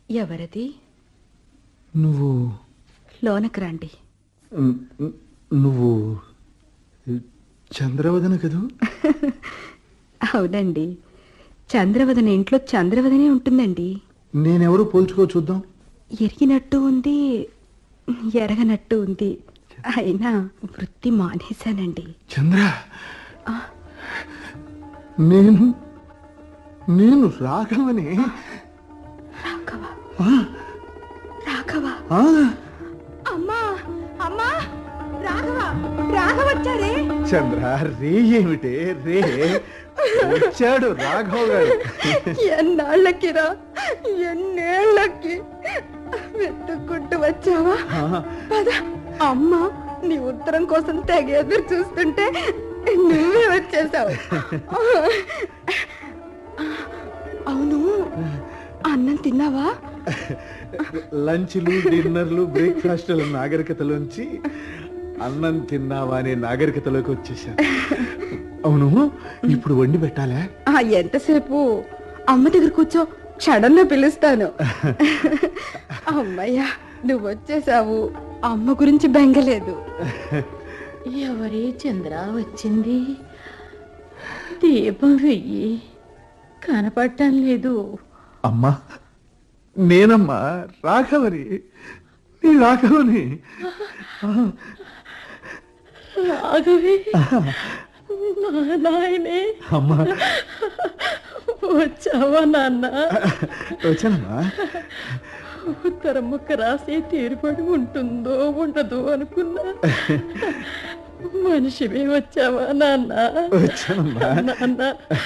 ఎవరది నువ్వు లోనకు రండి ను- ను- నువ్వు చంద్రవదన కదూ అవునండి చంద్రవదన ఇంట్లో చంద్రవదనే ఉంటుందండి నేనెవరో పోల్చుకో చూద్దాం ఎరిగినట్టు ఉంది ఎరగనట్టు ఉంది అయినా వృత్తి మానేశానండి చంద్ర నేను నేను రాఘవని రాఘవ ఆ, రాఘవ ఆ, అమ్మా అమ్మా రాఘవ రాఘవ వచ్చారే చంద్ర రే ఏమిటే రే వచ్చాడు రాఘవ గారు ఎన్నాళ్ళకిరా ఎన్నేళ్ళకి వెతుక్కుంటూ వచ్చావా ఆ, పద అమ్మ నీ ఉత్తరం కోసం తెగ ఎదురు చూస్తుంటే నువ్వే వచ్చేసావు అవును అన్నం తిన్నావా లంచ్లు డిన్నర్లు బ్రేక్ఫాస్ట్ల నాగరికతలోంచి అన్నం తిన్నావా అనే నాగరికతలోకి వచ్చేసాను అవును ఇప్పుడు వండి పెట్టాలా ఆ ఎంతసేపు అమ్మ దగ్గర కూర్చో క్షణంలో పిలుస్తాను అమ్మయ్యా నువ్వు వచ్చేసావు అమ్మ గురించి బెంగలేదు ఎవరి చంద్ర వచ్చింది దీపం వెయ్యి కనపడటం లేదు అమ్మా నేనమ్మా రాఘవని నీ రాఘవని రాఘవే నా నాయనే అమ్మా వచ్చావా నాన్న వచ్చానమ్మా ఉత్తరం ముక్క రాసి తీరుపడి ఉంటుందో ఉండదో అనుకున్నా మనిషివే వచ్చావా నాన్న వచ్చానమ్మా నాన్న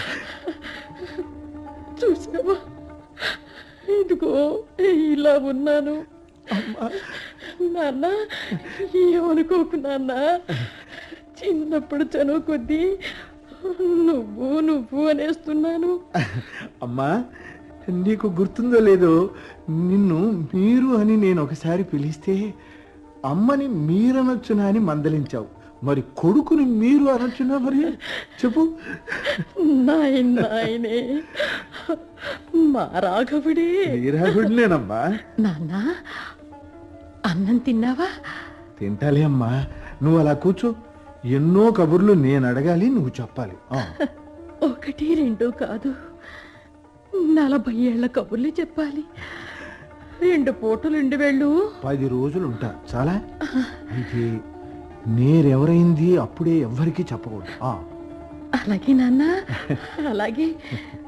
చూసావా ఇదిగో ఇలా ఉన్నాను నాన్న ఏమనుకోకు నాన్న చిన్నప్పుడు చనువు కొద్దీ నువ్వు నువ్వు అనేస్తున్నాను అమ్మా నీకు గుర్తుందో లేదో నిన్ను మీరు అని నేను ఒకసారి పిలిస్తే అమ్మని మీరనొచ్చునా అని మందలించావు మరి కొడుకుని మీరు అనొచ్చునా మరి చెప్పు నాయన నాయనే మా రాఘవుడే నీరాగుడినేనమ్మా నాన్న అన్నం తిన్నావా తింటాలే అమ్మా నువ్వు అలా కూర్చో ఎన్నో కబుర్లు నేను అడగాలి నువ్వు చెప్పాలి ఆ, ఒకటి రెండు కాదు నలభై ఏళ్ల కబుర్లు చెప్పాలి రెండు పూటలు రెండు వెళ్ళు పది రోజులు ఉంటా చాలా అయితే నేరెవరైంది అప్పుడే ఎవ్వరికీ చెప్పకూడదు ఆ, అలాగే నాన్న అలాగే